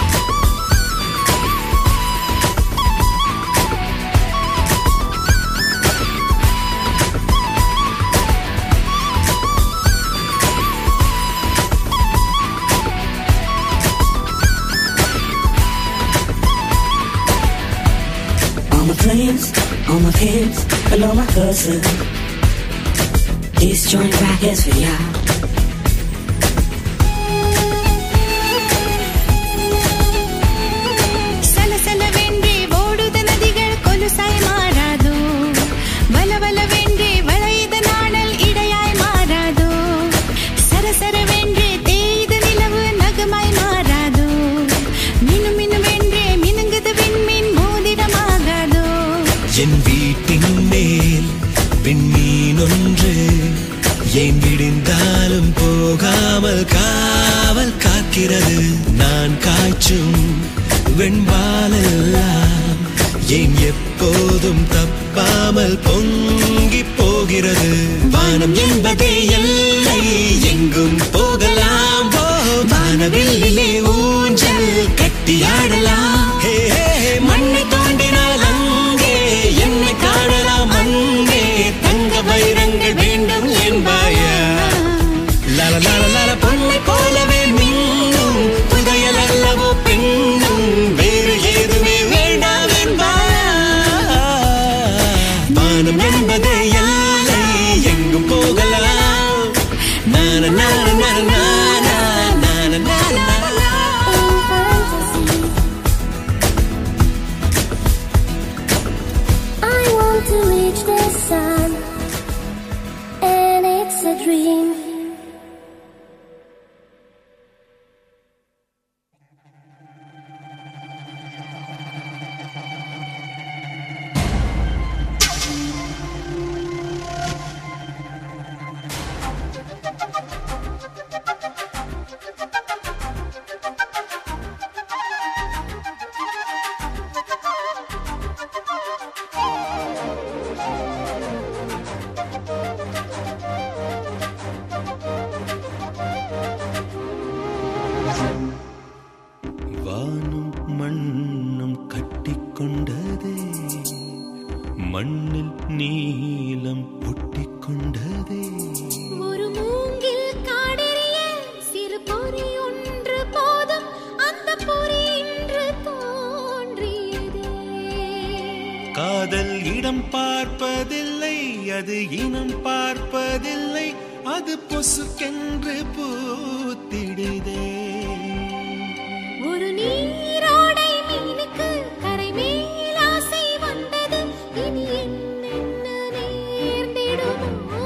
All my friends, all my pins, and all my cousin. This joint right here's for y'all. சலசலவென்றே ஓடுத நதிகள் கொலுசாய் மாறாதோ வலவலவென்றே வளையுத நாணல் இடையாய் மாறாதோ சரசரவென்றே தேய்த நிலவு நகமாய் மாறாதோ மினு மினுவென்றே மினுங்குது விண்மீன் மோதிரமாகாதோ என் வீடு வீட்டின் மேல் விண்மீன் ஒன்று ஏன் விடிந்தாலும் போகாமல் காவல் காக்கிறது நான் காய்ச்சும் வெண்பாலெல்லாம் ஏன் எப்போதும் தப்பாமல் பொங்கி போகிறது வானம் என்பதே எல்லை எங்கும் போகலாம் ஓ வானவில்லிலே ஊஞ்சல் கட்டியாடலாம் ஹே, ஹே, ஹே, மண்ணை தோண்டினால் அங்கே என்னை காணலாம் அங்கே தங்க வைரங்கள் வேண்டும் என்பாயா லால லால லால பொன்னை போலவே மின்னும் புதையல் அல்லவோ பெண்ணும் வேறு ஏதுமே வேண்டாம் என்பாயா வானம் என்பதே எல்லை எங்கும் போகலாம் நான நான நான நான நான நான I want to reach the sun, and it's a dream. வானும் மண்ணும் கட்டிக்கொண்டதே மண்ணில் நீலம் ஒட்டிக்கொண்டதே ஒரு மூங்கில் காடெரிய சிறு பொறி ஒன்று போதும் அந்த பொறி இன்று தோன்றியதே காதல் இடம் பார்ப்பதில்லை அது இனம் பார்ப்பதில்லை அது பொசுக்கென்று பூத்திடுதே ஒரு நீரோடை மீனுக்கு கரை மேல் ஆசை வந்தது இனி என்னென்ன நேர்ந்திடுமோ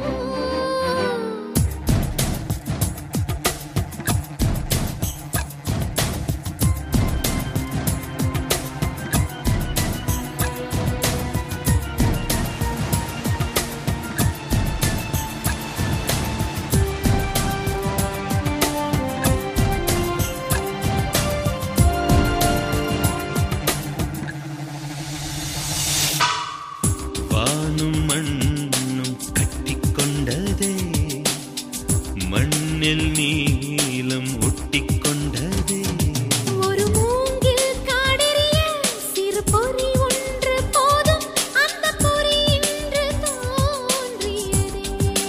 வானும் மண்ணும் கட்டிக்கொண்டதே மண்ணில் நீலம் ஒட்டிக்கொண்டதே ஒரு மூங்கில் காடெரிய சிறு பொறி ஒன்று போதும் அந்த பொறி இன்று தோன்றியதே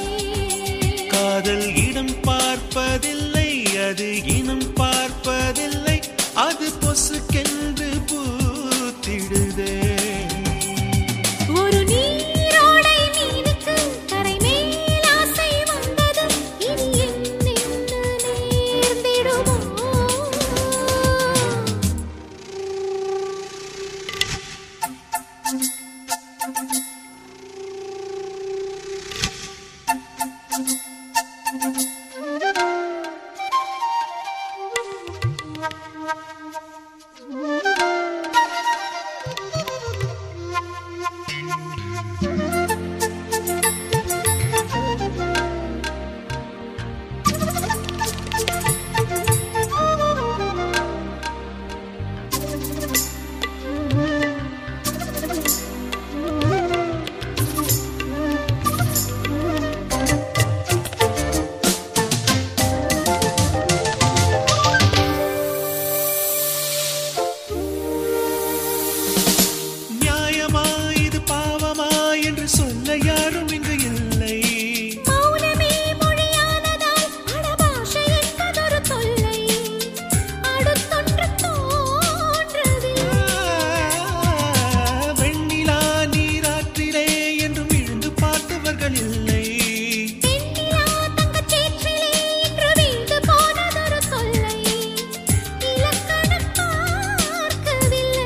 காதல் இடம் பார்ப்பதில்லை அது இனம் பார்ப்பதில்லை அது பொசுக்கென்று பூத்திடுதே ஒரு நீரோடை மீனுக்கு கரை மேல் ஆசை வந்தது இனி என்னென்ன நேர்ந்திடுமோ நியாயமா இது பாவமா என்று சொல்ல யாரும் இங்கு இல்லை மௌனமே மொழியானதால் அடபாஷை என்பதொரு தொல்லை அடுத்தொன்று தோன்றவில்லை வெண்ணிலா நீராற்றிலே என்றும் விழுந்து பார்த்தவர்கள் இல்லை பெண்ணிலா தங்கச் சேற்றிலே இன்று வீழ்ந்து போனதொரு தொல்லை இலக்கணம் பார்க்கவில்லை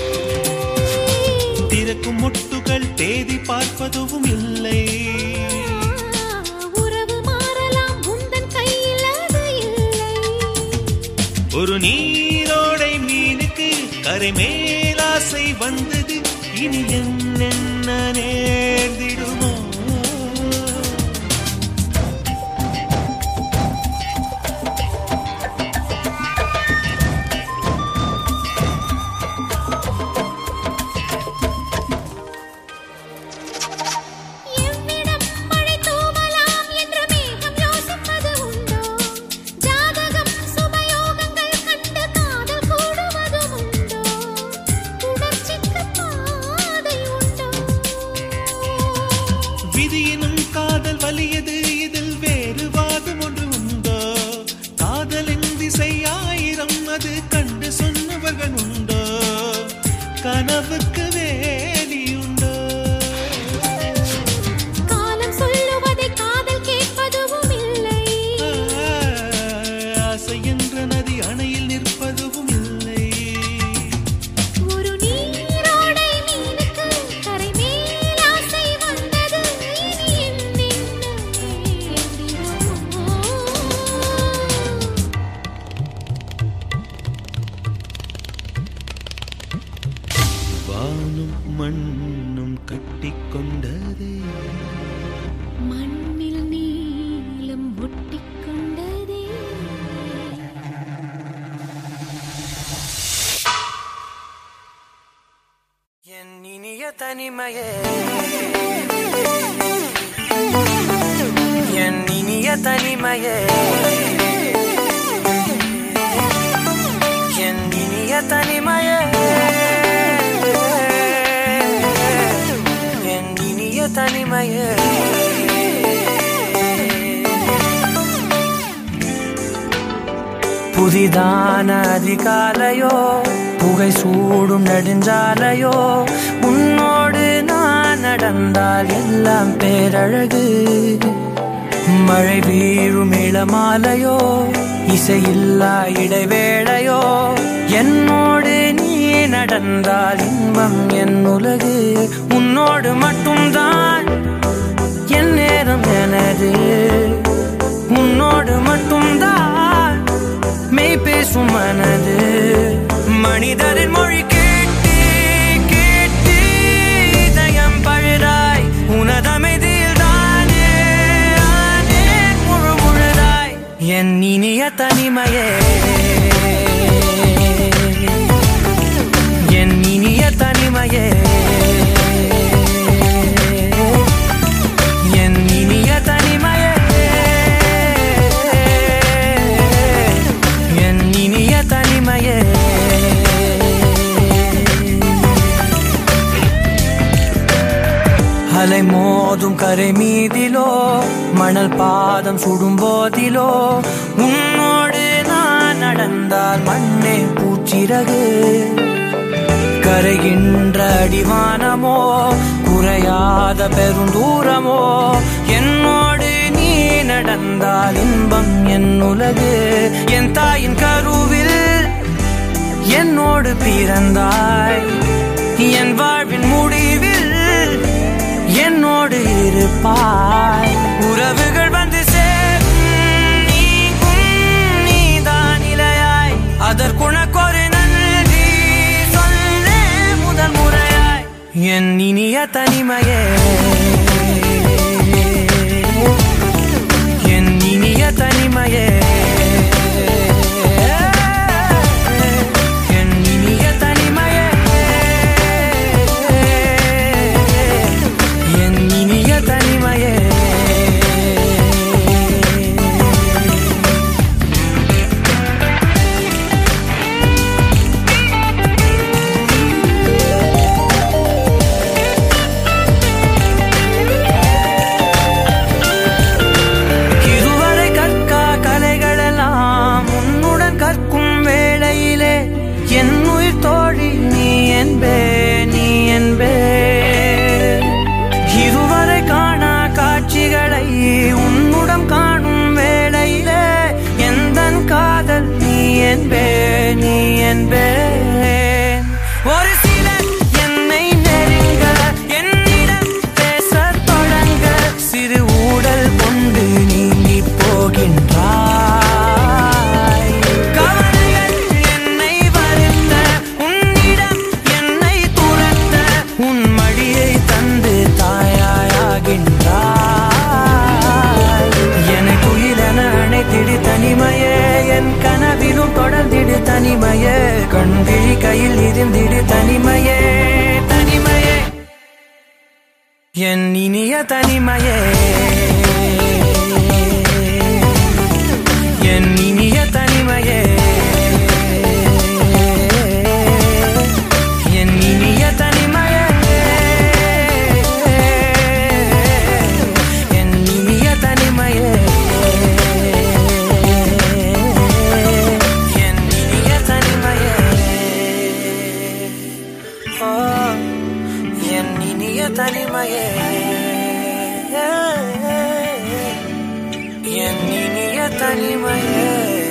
திறக்கும் முட்டுகள் தேதி பார்ப்பதும் இல்லை உறவு மாறலாம் உந்தன் கையில் அது இல்லை ஒரு நீரோடை மீனுக்கு கரை மேலாசை வந்தது இனி என்னென்ன நீதியினும் காதல் வலியது இதில் வேறு வாதம் ஒன்று உண்டோ காதலின் திசை ஆயிரம் அது கண்டு சொன்னவர்கள் உண்டோ கனவுக்கு வேலியுண்டோ காலம் சொல்லுவதை காதல் கேட்பதுவும் இல்லை ஆசை என்ற நதி அணையில் நிற்பதுவும் இல்லை ஒரு நீரோடை மீனுக்கு கரை மேல் ஆசை வந்தது இனி என்னென்ன வேண்டிடுமோ வானும் மண்ணும் கட்டிக்கொண்டதே மண்ணில் நீலம் ஒட்டிக்கொண்டதே என் இனிய தனிமையே என் இனிய தனிமையே என் இனிய தனிமையே என் இனிய தனிமையே புதிதான அதிகாலையோ புகை சூடும் நெடுஞ்சாலையோ உன்னோடு நான் நடந்தால் எல்லாம் பேரழகு மழை வீழும் இளமாலையோ இசையில்லா இடைவேளையோ என்னோடு நீ நடந்தால் இன்பம் என் உலகு உன்னோடு மட்டும்தான் என் நேரம் எனது உன்னோடு மட்டும்தான் மெய் பேசும் மனது மனிதரின் மொழி கேட்டு கேட்டு இதயம் பழுதாய் உனதமைதியில் தானே ஆனே முழு முழுதாய் என் இனிய தனிமையே என் இனிய தனிமையே என் இனிய தனிமையே என் இனிய தனிமையே அலை மோதும் கரை மீதிலோ மணல் பாதம் சுடும் போதிலோ உன்னோடு நான் நடந்தால் மண்ணே பூச்சிறகு கரைகின்ற அடிவானமோ குறையாத பெருந்தூரமோ என்னோடு நீ நடந்தால் இன்பம் என் உலகு என் தாயின் கருவில் என்னோடு பிறந்தாய் என் வாழ்வின் முடிவில் என்னோடு இருப்பாய் உறவுகள் வந்து சேரும் நீக்கும் நீதான் இலையாய் அதற்குணக்கொரு நன்றி சொல்ல முதல் முறையாய் என் இனிய தனிமையே என் இனிய தனிமையே என் இனிய தனிமையே என் இனிய தனிமையே இதுவரை கற்கா கலைகளெல்லாம் உன்னுடன் கற்கும் வேளையிலே என் உயிர் தோழி நீ என்பே நீ என்பே இதுவரை காணா காட்சிகளை உன்னுடன் காணும் வேளையிலே எந்தன் காதல் நீ என்பே நீ என்பே ஒரு சிலர் என்னை நெருங்க என்னிடம் பேசத் தொடங்க சிறு ஊடல் கொண்டு நீங்கி போகின்றாய் கவலைகள் என்னை வருத்த உன்னிடம் என்னை துரத்த உன் மடியை தந்து தாயாயாகின்றாய் என குயிலென அணைத்திடு தனிமையே என் கனவிலும் தொடர்ந்திடு தனிமையே கண்விழி கையில் இருந்திடு தனிமையே தனிமையே என் இனிய தனிமையே என் இனிய தனிமையே என் இனிய தனிமையே தனிமையே என் இனிய தனிமையே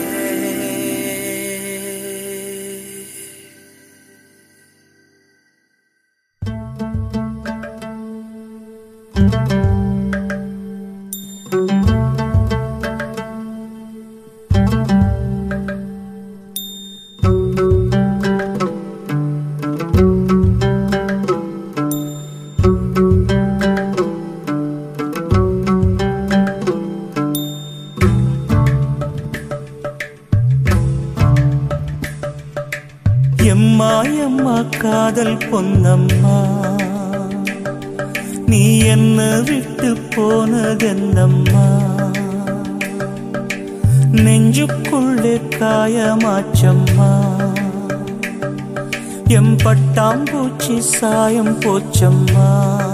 எம்மா எம்மா காதல் பொன்னம்மா நீ என்ன விட்டு போனதென்னம்மா நெஞ்சுக்குள்ளே காயமாச்சம்மா எம் பட்டாம்பூச்சி சாயம் போச்சம்மா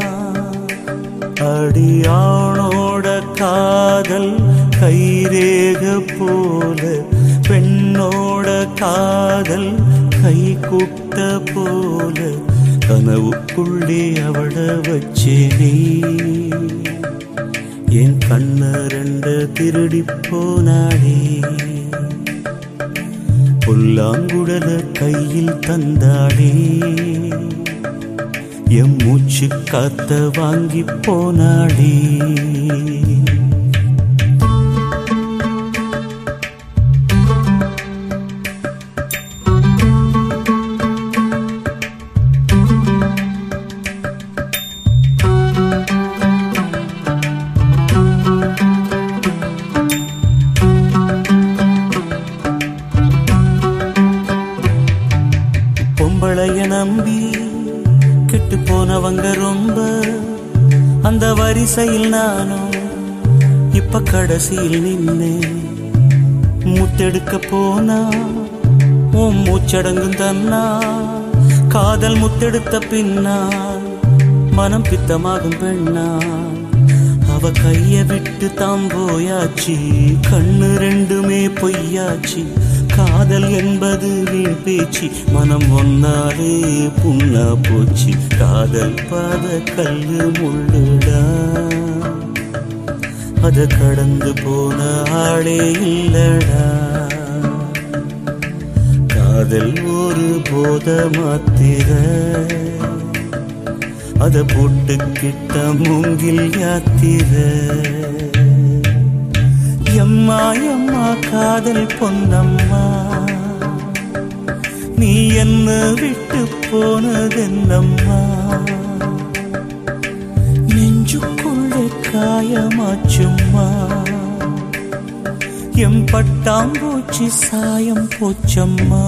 அடியானோட காதல் கைரேக போல பெண்ணோட காதல் கை குட்ட போல கனவுக்குள்ளே அவட வச்சேனே என் கண்ண ரெண்ட திருடி போனாடே புல்லாங்குழல கையில் தந்தாடே எம் மூச்சு காத்த வாங்கி போனாடே பொம்பளைய நம்பி கெட்டு போனவங்க ரொம்ப அந்த வரிசையில் நானும் இப்ப கடைசியில் நின்னு முத்தெடுக்க போனா உன் மூச்சடங்கும் தன்னா காதல் முத்தெடுத்த பின்னால் மனம் பித்தமாகும் பெண்ணா அவ கைய விட்டு தாம் போயாச்சு கண்ணு ரெண்டுமே பொய்யாச்சு காதல் என்பது வீண் பேச்சு மனம் ஒன்னாலே புண்ணா போச்சு காதல் பாத கல்லு முள்ளுடா அத கடந்து போன ஆளே இல்லடா காதல் ஒரு போத மாத்திர அத போட்டுக்கிட்ட மூங்கில் யாத்திர எம்மா எம்மா காதல் பொன்னம்மா நீ என்ன விட்டு போனதென்னம்மா நெஞ்சுக்குள்ளே காயமாச்சும்மா எம் பட்டாம்பூச்சி சாயம் போச்சம்மா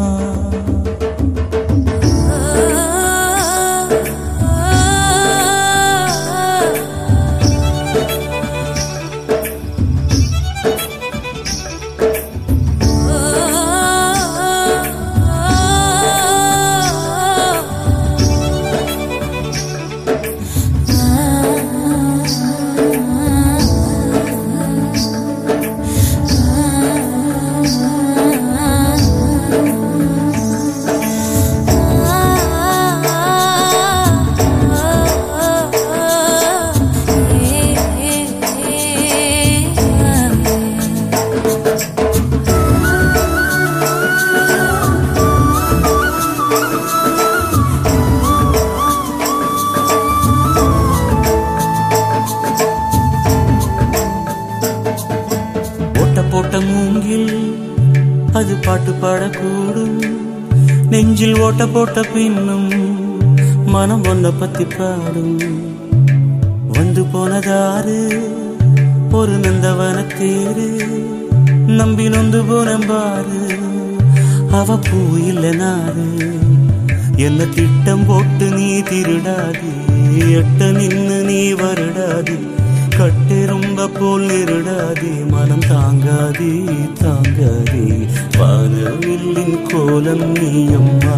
ஓட்ட போட்ட மூங்கில் அது பாட்டு பாடக்கூடும் நெஞ்சில் ஓட்ட போட்ட பின்னும் மனம் ஒன்ன பத்தி பாடும் வந்து போனதாரு ஒரு நந்தவன தேரு நம்பி நொந்து போனம்பாரு அவ பூ இல்ல நாரு என்ன திட்டம் போட்டு நீ திருடாது எட்ட நின்னு நீ வருடாது கட்டெரும்ப போல் நிருடாதே மனம் தாங்காதே தாங்காதே வானவில்லின் கோலம் நீயம்மா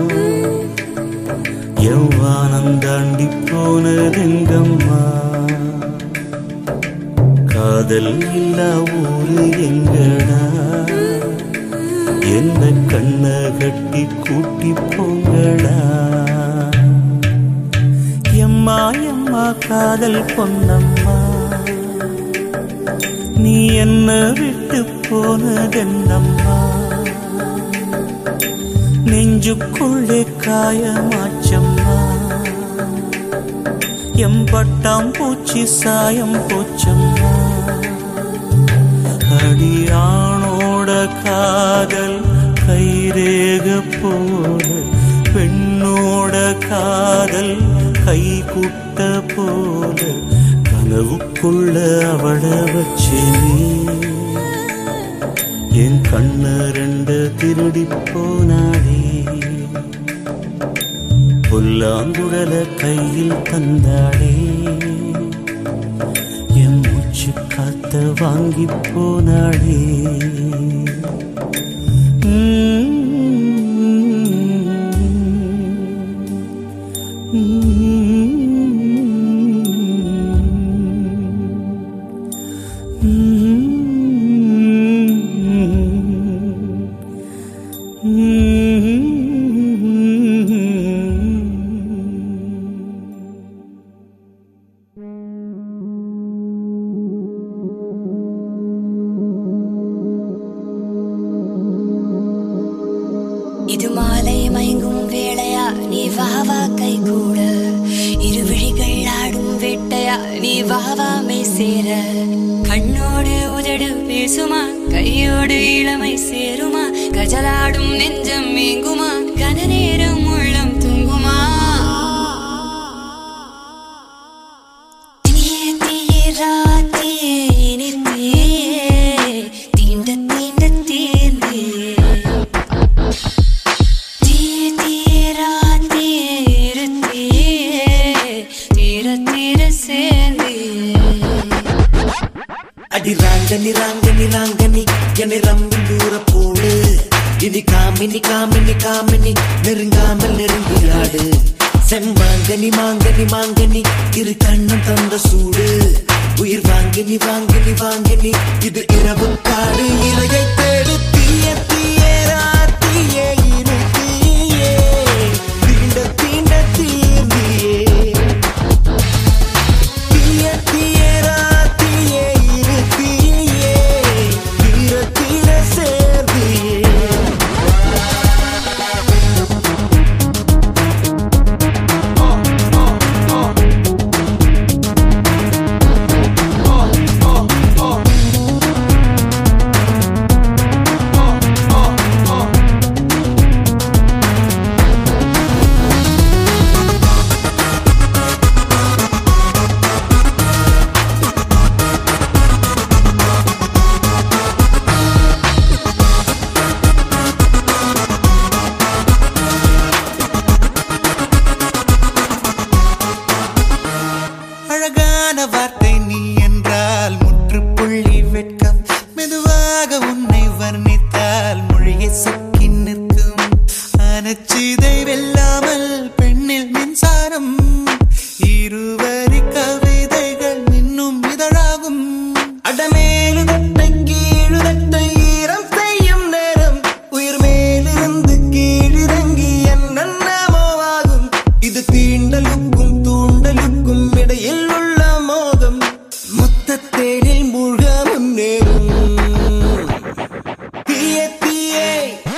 எவ்வானம் தாண்டி போனதெங்கம்மா காதல் இல்லா ஊரு எங்கடா என்ன கண்ண கட்டி கூட்டி போங்கடா எம்மா மாயம்மா காதல் பொன்னம்மா நீ என்ன விட்டு போனதென்னம்மா நெஞ்சுக்குள்ளே காயமாச்சம்மா எம்பட்டாம் பூச்சி சாயம் போச்சம்மா அடியானோட காதல் கைரேக போல பெண்ணோட காதல் கை குட்ட போல கனவுக்குள்ள அவள வச்சேனே என் கண்ண ரெண்டு திருடி போனாடே புல்லாங்குழல கையில் தந்தாடே என் மூச்சு காத்த வாங்கி போனாடே இது மாலை மயங்கும் வேளையா நீ வா வா கை கூட இரு விழிகள் ஆடும் வேட்டையா நீ வா வா மெய் சேர கண்ணோடு உதடு பேசுமா கையோடு இளமை சேருமா கஜலாடும் நெஞ்சம் மீங்குமா கன நேரம் உள்ளம் தூங்குமா தீயே தீயே ராத்தியே இனித்தீயே தீண்ட தீண்ட தீர்ந்தே தீய தீராத்தியே இருத்தியே தீர தீர சேர்ந்தே அடி ராங்கனி ராங்கனி ராங்கனி என்னை ரம்பி தூர போடு இனி காமினி காமினி காமினி நெருங்காமல் நெருங்கியாடு செம்மாங்கனி மாங்கனி மாங்கனி இரு கண்ணம் தந்த சூடு உயிர் வாங்கினி வாங்கினி வாங்கினி இது இரவு காடு இலையை தேடு தீய தீய ராத்தியே இரு தீயே தீண்ட தீண்ட தீர்ந்தியே தீய தீய ராத்தியே இரு தீயே தீர தீர சேர்ந்தியே அழகான வார்த்தை நீ என்றால் முற்றுப்புள்ளி வெட்கம் மெதுவாக உன்னை வர்ணித்தால் மொழியை சொக்கி நிற்கும் அனச்சிதை வெல்லாமல் பெண்ணில் மின்சாரம் இருவரி கவிதைகள் இன்னும் இதழாகும் அடமேலு தட்டை கீழு தட்டை ஈரம் செய்யும் நேரம் உயிர் மேலிருந்து கீழிறங்கி என்னென்னமோ ஆகும் இது தீண்டலுக்கும் தூண்டலுக்கும் இடையில் உள்ள மோதம் மொத்த தேனில் மூழ்க முன்னேறும் தீய தீயே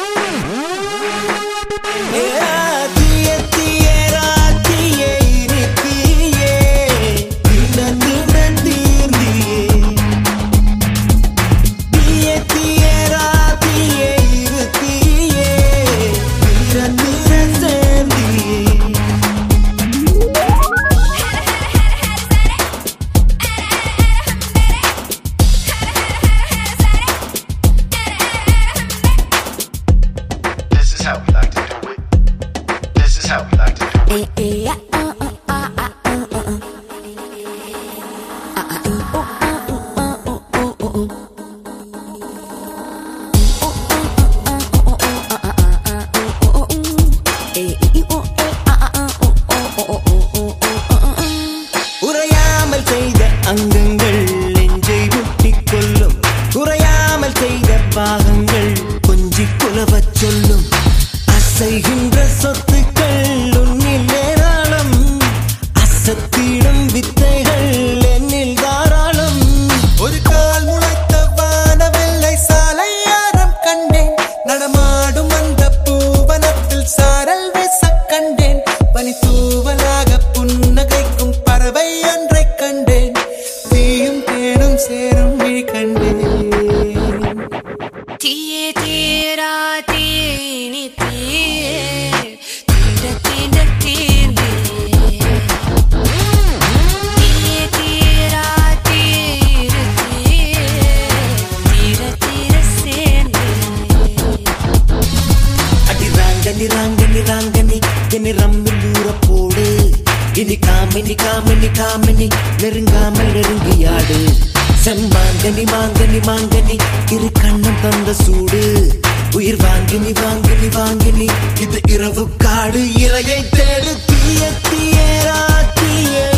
ஏ, தீய தீய ராத்தியே இனி தீயே தீண்ட தீண்ட தீர்ந்தியே தீய தீய ராத்தியே இரு தீயே தீர தீர சேர்ந்தியே This is how we like to do it. This is how we like to do it. உறையாமல் செய்த அங்கங்கள் நெஞ்சை முட்டிக் கொள்ளும் குறையாமல் செய்த பாகங்கள் கொஞ்சி குலவச் சொல்லும் அசைகின்ற சொத்துக்கள் உன்னில் ஏராளம் அசத்த தீடும் வித்தைகள் என்னில் தாராளம் ஒரு கால் முளைத்த வானவெல்லை சாலையாரம் கண்டேன் நடமாடும் அந்த பூவனத்தில் சாரல் வீச கண்டேன் பனி தூவலாக புன்னகைக்கும் பறவை ஒன்றைக் கண்டேன் தீயும் தேனும் சேரும் விழி கண்டேன் தீயே தீரா தீனி தீயே தீண்ட தீண்ட தீர்ந்தே தீயே தீரா தீரு தீயே தீர தீர சேர்ந்தே அடி ராங்கனி ராங்கனி ராங்கனி என்னை ரம்மில் ஊற போடு இனி காமினி காமினி காமினி நெருங்காமல் நெருங்கியாடு செம்மாங்கனி மாங்கனி மாங்கனி இரு கண்ணம் தந்த சூடு உயிர் வாங்கினி வாங்கினி வாங்கினி இது இரவு காடு இரையை தேடு தீய தீயரா தீயே